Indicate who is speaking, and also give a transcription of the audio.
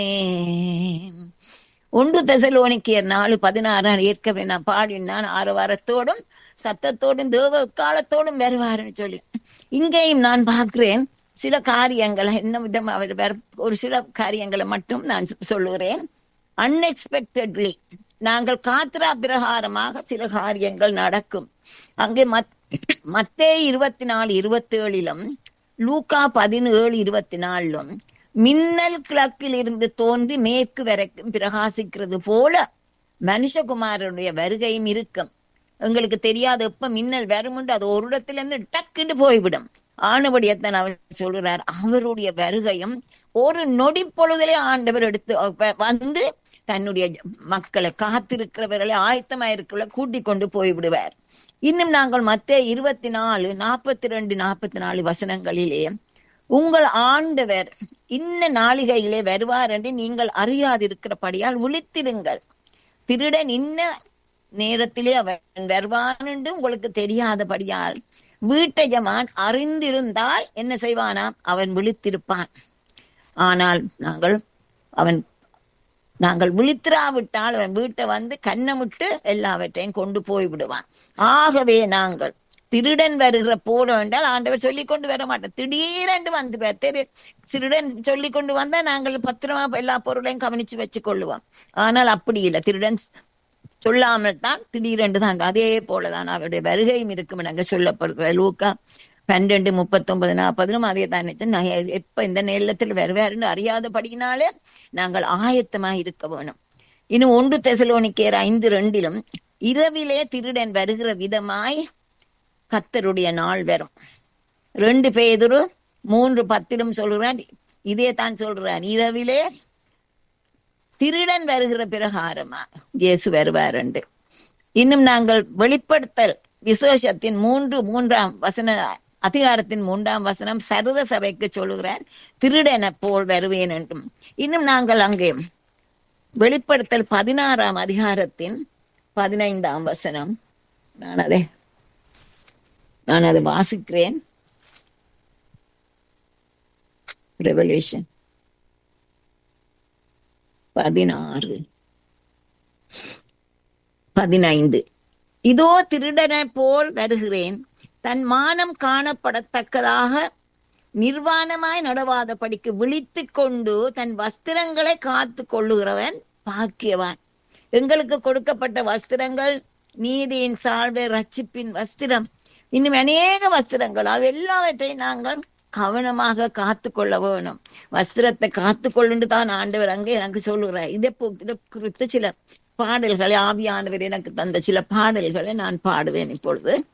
Speaker 1: ஒன்று தெசலோனிக்கியர் நாலு பதினாறு ஏற்கனவே நான் பாடினான் ஆறு வாரத்தோடும் சத்தத்தோடும் தேவ காலத்தோடும் வருவாருன்னு சொல்லி இங்கேயும் நான் பார்க்கிறேன் சில காரியங்களை என்ன விதம் அவர் வேற ஒரு சில காரியங்களை மட்டும் நான் சொல்லுகிறேன் அன்எக்ஸ்பெக்டட்லி நாங்கள் காத்திரா பிரகாரமாக சில காரியங்கள் நடக்கும் அங்கே மத் மத்தே இருபத்தி நாலு இருபத்தி ஏழிலும் லூக்கா பதினேழு இருபத்தி நாலிலும் மின்னல் கிழக்கில் இருந்து தோன்றி மேற்கு வரைக்கும் பிரகாசிக்கிறது போல மனுஷகுமாரனுடைய வருகையும் இருக்கும் எங்களுக்கு தெரியாது எப்ப மின்னல் வருமுண்டு அது ஒரு இடத்துல இருந்து டக்குன்னு போய்விடும் ஆனபடியத்தான் அவர் சொல்கிறார் அவருடைய வருகையும் ஒரு நொடி பொழுதிலே ஆண்டவர் எடுத்து வந்து தன்னுடைய மக்களை காத்திருக்கிறவர்களை ஆயத்தமாயிருக்கிறவர்களை கூட்டிக் கொண்டு போய்விடுவார் இன்னும் நாங்கள் மத்திய இருபத்தி நாலு நாற்பத்தி ரெண்டு நாற்பத்தி நாலு வசனங்களிலே உங்கள் ஆண்டவர் இன்ன நாளிகையிலே வருவார் என்று நீங்கள் அறியாதிருக்கிறபடியால் விழித்திருங்கள் திருடன் இன்ன நேரத்திலே அவன் வருவான் என்று உங்களுக்கு தெரியாதபடியால் வீட்டையமான் அறிந்திருந்தால் என்ன செய்வானாம் அவன் விழித்திருப்பான் ஆனால் நாங்கள் அவன் நாங்கள் விழித்திராவிட்டால் அவன் வீட்டை வந்து கண்ணமிட்டு எல்லாவற்றையும் கொண்டு போய் விடுவான் ஆகவே நாங்கள் திருடன் வருகிற போல என்றால் ஆண்டவர் சொல்லி கொண்டு வர மாட்டோம் திடீரென்று வந்துடுவார் திரு திருடன் சொல்லி கொண்டு வந்தா நாங்கள் பத்திரமா எல்லா பொருளையும் கவனிச்சு வச்சு கொள்ளுவோம் ஆனால் அப்படி இல்லை திருடன் சொல்லாமல் தான் திடீரென்று தான் அதே போலதான் அவருடைய வருகையும் இருக்கும் நாங்க சொல்லப்படுகிற லூக்கா பன்னெண்டு முப்பத்தொன்பது நாற்பதும் அதே தான் எப்ப இந்த நேரத்தில் வருவாருன்னு அறியாதபடியினாலே நாங்கள் ஆயத்தமா இருக்க வேணும் இன்னும் ஒன்று தெசலோனிக்கேர் ஐந்து ரெண்டிலும் இரவிலே திருடன் வருகிற விதமாய் கத்தருடைய நாள் வரும் ரெண்டு பேதுரு மூன்று பத்திலும் சொல்கிறான் இதே தான் சொல்றான் இரவிலே திருடன் வருகிற பிரகாரமா இயேசு வருவார் என்று இன்னும் நாங்கள் வெளிப்படுத்தல் விசேஷத்தின் மூன்று மூன்றாம் வசன அதிகாரத்தின் மூன்றாம் வசனம் சரத சபைக்கு சொல்லுகிறார் திருடன போல் வருவேன் என்றும் இன்னும் நாங்கள் அங்கே வெளிப்படுத்தல் பதினாறாம் அதிகாரத்தின் பதினைந்தாம் வசனம் நான் அதை நான் அதை வாசிக்கிறேன் ரெவல்யூஷன் பதினாறு பதினைந்து இதோ திருடனை போல் வருகிறேன் தன் மானம் காணப்படத்தக்கதாக நிர்வாணமாய் நடவாதபடிக்கு விழித்து கொண்டு தன் வஸ்திரங்களை காத்து கொள்ளுகிறவன் பாக்கியவான் எங்களுக்கு கொடுக்கப்பட்ட வஸ்திரங்கள் நீதியின் சால்வை ரட்சிப்பின் வஸ்திரம் இன்னும் அநேக வஸ்திரங்கள் அது எல்லாவற்றையும் நாங்கள் கவனமாக காத்து கொள்ள வேணும் வஸ்திரத்தை காத்து கொள்ளுண்டு தான் ஆண்டவர் அங்கே எனக்கு சொல்லுகிறார் இதை இதை குறித்து சில பாடல்களை ஆவியானவர் எனக்கு தந்த சில பாடல்களை நான் பாடுவேன் இப்பொழுது